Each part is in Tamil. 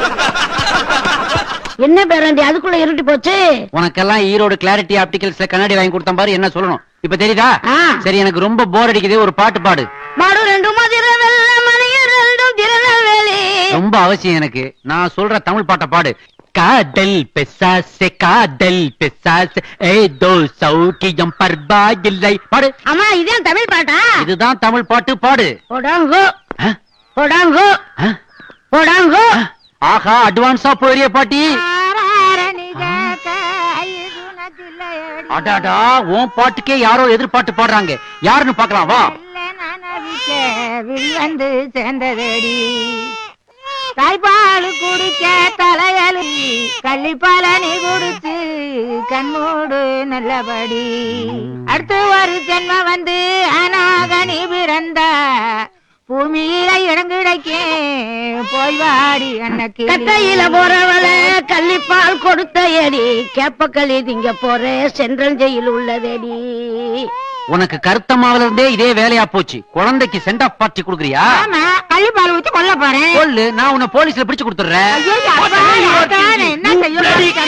என்ன பேரண்டி அதுக்குள்ள இருட்டி போச்சு உனக்கெல்லாம் ஈரோடு கிளாரிட்டி ஆப்டிகல்ஸ்ல கண்ணாடி வாங்கி கொடுத்தேன் பாரு என்ன சொல்லணும் இப்ப தெரியுதா ஆ. சரி எனக்கு ரொம்ப போர் அடிக்குது ஒரு பாட்டு பாடு மாடு ரெண்டு மதிர வெள்ள மணியர் ரெண்டும் திருநெல்வேலி ரொம்ப அவசியம் எனக்கு நான் சொல்ற தமிழ் பாட்டை பாடு காதல் பெசாசே காதல் பெசாசே ஏதோ சௌக்கியம் பர்பா இல்லை பாடு அம்மா இதான் தமிழ் பாட்டா இதுதான் தமிழ் பாட்டு பாடு போடாங்கோ ஆ? போடாங்கோ ஆ? போடாங்கோ ஆ? ஆஹா அட்வான்ஸா போறிய பாட்டி அடாடா உன் பாட்டுக்கே யாரோ எதிர்பார்த்து பாடுறாங்க யாருன்னு பார்க்கலாம் வா வந்து சேர்ந்ததடி தாய்ப்பால் குடிக்க தலையலி கள்ளிப்பாலனி குடிச்சு கண்மூடு நல்லபடி அடுத்து ஒரு ஜென்ம வந்து அநாகனி பிறந்த பூமியில இடம் கிடைக்க போய் வாடி அன்னைக்கு கட்டையில போறவள கள்ளிப்பால் கொடுத்த எடி கேப்பக்களி திங்க போற சென்றஞ்சையில் உள்ளதடி உனக்கு கருத்தமாவில இருந்தே இதே வேலையா போச்சு குழந்தைக்கு சென்ட் ஆஃப் பார்ட்டி குடுக்குறியா ஆமா கள்ளிப்பால் ஊத்தி கொல்ல போறேன் சொல்லு நான் உன்னை போலீஸ்ல பிடிச்சு கொடுத்துறேன் ஐயையோ, அப்பா, அதான் என்ன செய்ய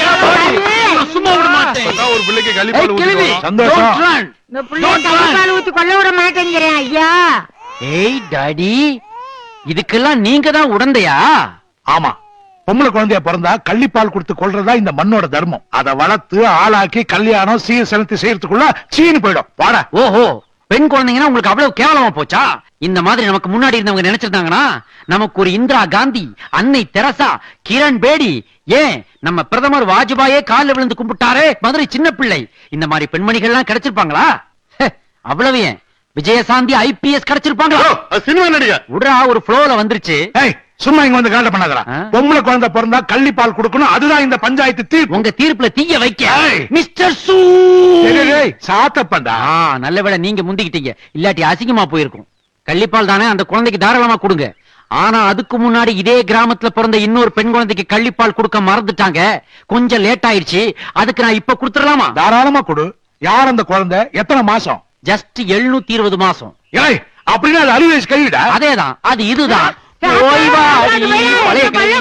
சும்மா விட மாட்டேன் இப்பதான் ஒரு பிள்ளைக்கு ஏய், கழிப்பால் கிழவி, ஊத்திடுவோம். சந்தோஷம் don't run. இந்த புள்ளைய கள்ளிப்பால் ஊத்தி கொல்ல விட மாட்டேங்கிறேன் ஐயா ஏய் டாடி இதுக்கெல்லாம் நீங்க தான் உடந்தையா ஆமா பொம்பளை குழந்தைய பிறந்தா கள்ளிப்பால் கொடுத்து கொள்றதா இந்த மண்ணோட தர்மம் அத வளர்த்து ஆளாக்கி கல்யாணம் சீர் செலுத்தி செய்யறதுக்குள்ள சீனு போயிடும் வாடா ஓஹோ பெண் குழந்தைங்கன்னா உங்களுக்கு அவ்வளவு கேவலமா போச்சா இந்த மாதிரி நமக்கு முன்னாடி இருந்தவங்க நினைச்சிருந்தாங்கன்னா நமக்கு ஒரு இந்திரா காந்தி அன்னை தெரசா கிரண் பேடி ஏன் நம்ம பிரதமர் வாஜ்பாயே கால்ல விழுந்து கும்பிட்டாரே மதுரை சின்ன பிள்ளை இந்த மாதிரி பெண்மணிகள்லாம் கிடைச்சிருப்பாங்களா ஹே, அவ்வளவு ஏன் விஜயசாந்தி ஐபிஎஸ் கிடைச்சிருப்பாங்களா சினிமா நடிகர் விடுறா ஒரு ஃப்ளோல வந்துருச்சு ஏய் சும்மா இங்க வந்து கலாட்டம் பண்ணாதடா ஆ? பொம்பளை குழந்தை பிறந்தா கள்ளிப்பால் கொடுக்கணும் அதுதான் இந்த பஞ்சாயத்து தீர்ப்பு உங்க தீர்ப்புல தீய வைக்க ஏய். மிஸ்டர் சூ டேய், டேய், டேய், சாத்தப்பண்டா ஆ நல்ல வேளை நீங்க முந்திக்கிட்டீங்க இல்லாட்டி அசிங்கமா போயிருக்கும் கள்ளிப்பால் தானே அந்த குழந்தைக்கு தாராளமா கொடுங்க ஆனா அதுக்கு முன்னாடி இதே கிராமத்துல பிறந்த இன்னொரு பெண் குழந்தைக்கு கள்ளிப்பால் கொடுக்க மறந்துட்டாங்க கொஞ்சம் லேட் ஆயிடுச்சு அதுக்கு நான் இப்ப கொடுத்துடலாமா தாராளமா கொடு யார் அந்த குழந்தை எத்தனை மாசம் ஜஸ்ட் எழுநூத்தி இருபது மாசம் ஏய் அப்படின்னா அது அறுபது வயசு கழிவிடா அதேதான் அது இதுதான் ஓய்வாடி பழைய கிளவி.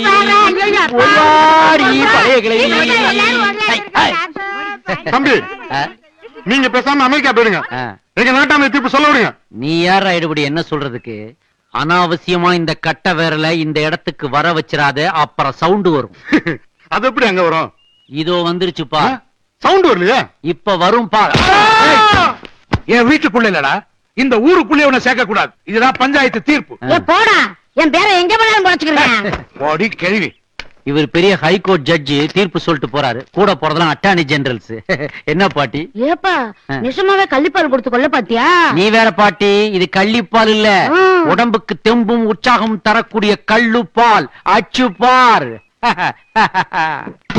ஓய்வாடி பழைய கிளவி. ஐ, ஐ. தம்பி ஆ, நீங்க பேசாம அமெரிக்கா போயிடுங்க ஆ. எங்க நாட்டாமை தீர்ப்பு சொல்ல விடுங்க நீ யார் எடுபடி என்ன சொல்றதுக்கு அனாவசியமா இந்த கட்ட விரல இந்த இடத்துக்கு வர வச்சிராத அப்புறம் சவுண்ட் வரும் அது எப்படி அங்க வரும் இதோ வந்துருச்சுப்பா சவுண்ட் வரலையா இப்ப வரும் பா என் வீட்டுக்குள்ள இல்லடா இந்த ஊருக்குள்ளே உன்னை சேர்க்க கூடாது இதுதான் பஞ்சாயத்து தீர்ப்பு ஏ போடா என் பேரை எங்க போனாலும் குறைச்சுக்கிறேன் போடி கேள்வி இவர் பெரிய ஹைகோர்ட் ஜட்ஜி தீர்ப்பு சொல்லிட்டு போறாரு கூட போறதெல்லாம் அட்டார்னி ஜெனரல்ஸ் என்ன பாட்டி ஏப்பா நிஜமாவே கள்ளிப்பால் கொடுத்து கொல்ல பாத்தியா நீ வேற பாட்டி இது கள்ளிப்பால் இல்ல ம். உடம்புக்கு தெம்பும் உற்சாகம் தரக்கூடிய கள்ளுப்பால் அச்சு பார்